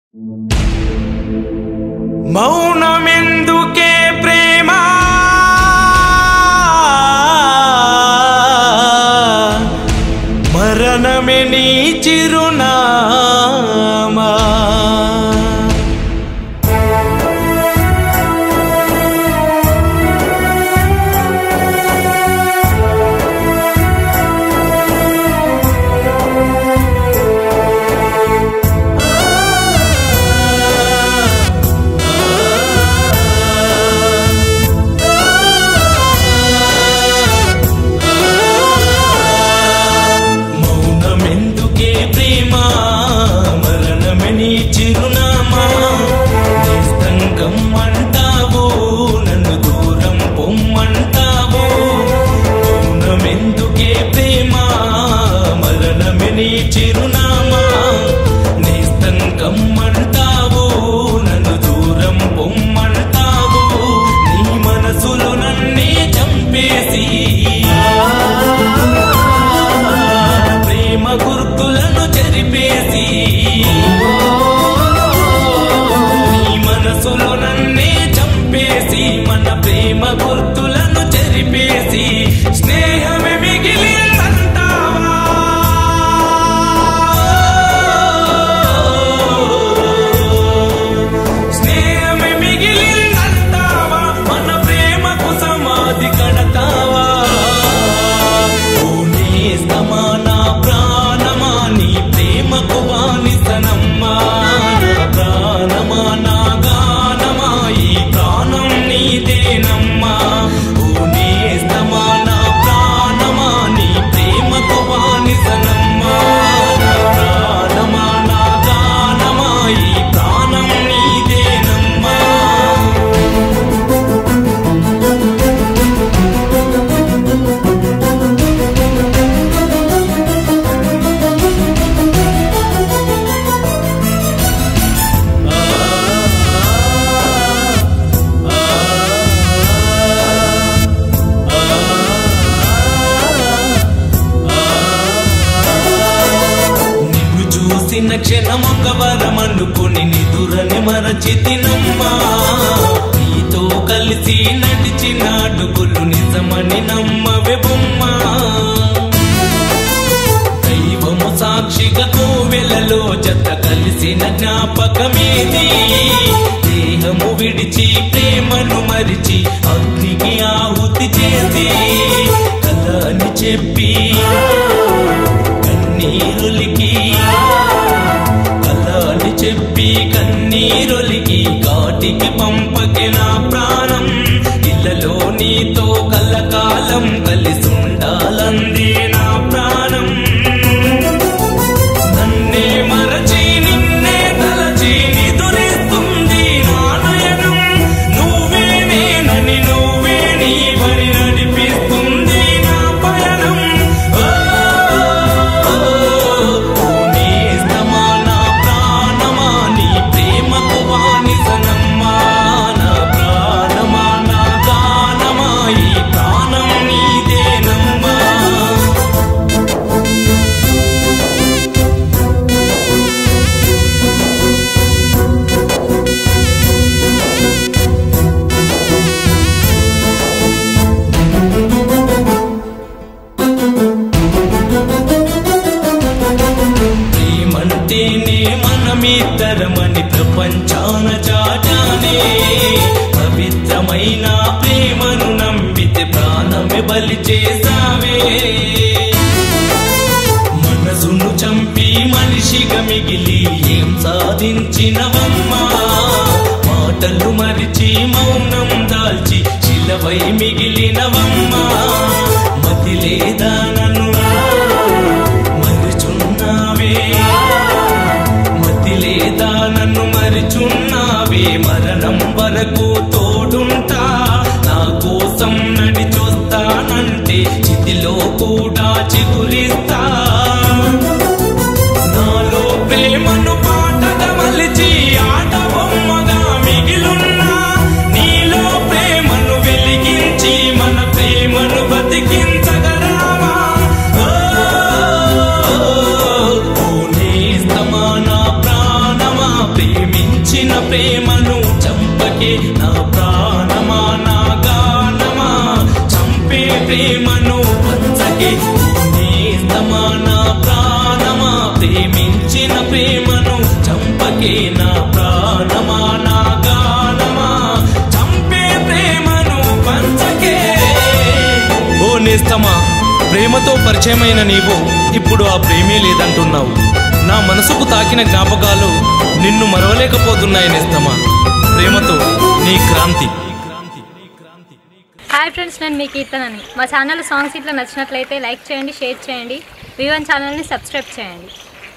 మౌనమెందుకే ప్రేమ మరణమే నీ చిరునామా మౌనమెందుకే ప్రేమ మరణమే నీ చిరునామా నిస్తంగం అంటావు నన్ను దూరం పొమ్మంటావు మౌనమెందుకే ప్రేమ మరణమే నీ చిరునామా నిస్తంగం అంటావు నన్ను దూరం పొమ్మంటావు నీ మనసులో నన్నే చంపేసి ప్రేమ గుర్తులను చెరిపేసి నీ మనసులో నన్నే చంపేసి మన ప్రేమ గుర్తులను చెరిపేసి స్నేహమే మిగిలిందంటావా స్నేహమే మిగిలిందంటావా మన ప్రేమకు సమాధి కడతావా ఓ నేస్తమా నా ప్రాణమా నీ ప్రేమకు బానిసనమ్మా నా ప్రాణమా నా గానమా ఈ ప్రాణం నీదేనమ్మా ఓ నేస్తమా నా ప్రాణమా నీ ప్రేమకు బానిసనమ్మా నా ప్రాణమా నా గానమా ఈ ప్రాణం నీదేనమ్మా నిన్ను చూసిన క్షణమొక వరమనుకుని నిదురని మరచితినమ్మా నీతో కలిసి నడిచిన అడుగులు నిజమని నమ్మవే బొమ్మా దైవము సాక్షిగా కోవెలలో జత కలిసిన జ్ఞాపకమేది దేహము విడిచి ప్రేమను మరిచి అగ్నికి ఆహుతి చేసి కల అని చెప్పి కన్నీరులికి కల అని చెప్పి కన్నీరులికి కాటికి పంపకే నా ప్రాణం ఇళ్ళలో నీతో కలకాలం కలిసి ఉండాలంది నా ప్రాణం నన్నే మరచి నిన్నే తలచి నిదురిస్తుంది నా నయనం నువ్వే నేనని నువ్వే నీవని నడిపిస్తుంది నా పయనం ఓ, ఓ, నేస్తమా నా ప్రాణమా నీ ప్రేమకు బానిసనమ్మా నా ప్రాణమా నా గానమా ఈ ప్రాణం నీదేనమ్మా ప్రేమంటేనే మనమిద్దరమని ప్రపంచాన చాటానే పవిత్రమైన ప్రేమను నమ్మితే ప్రాణమే బలి చేసావే మనసును చంపి మనిషిగా మిగిలి ఏం సాధించినవమ్మా మాటలు మరిచి మౌనం దాల్చి శిలవై మిగిలినవమ్మా మతి లేదా నన్ను మరిచున్నావే మతి లేదా నన్ను మరిచున్నావే మరణం వరకు తోడుంటా నా కోసం నడి చూస్తానంటే చితిలో కూడా చిగురిస్తా నాలో ప్రేమను పాటగా మలిచి ఆట బొమ్మగా మిగిలున్నా నీలో ప్రేమను వెలిగించి మన ప్రేమను బతికించగరావా ఓ, ఓ, ఓ, ఓ, నేస్తమా నా ప్రాణమా ప్రేమ నేస్తమా నా ప్రాణమా ప్రేమించిన ప్రేమను చంపకే నా ప్రాణమా నా గానమా చంపే ప్రేమను పంచకే ఓ నేస్తమా ప్రేమతో పరిచయమైన నీవు ఇప్పుడు ఆ ప్రేమే లేదంటున్నావు నా మనసుకు తాకిన జ్ఞాపకాలు నిన్ను మరవలేకపోతున్నాయి నేస్తమా ప్రేమతో నీ క్రాంతి హాయ్ ఫ్రెండ్స్ నేను మీ కీర్తనని మా ఛానల్ సాంగ్స్ ఇట్లా నచ్చినట్లయితే లైక్ చేయండి షేర్ చేయండి వివన్ ఛానల్ని సబ్స్క్రైబ్ చేయండి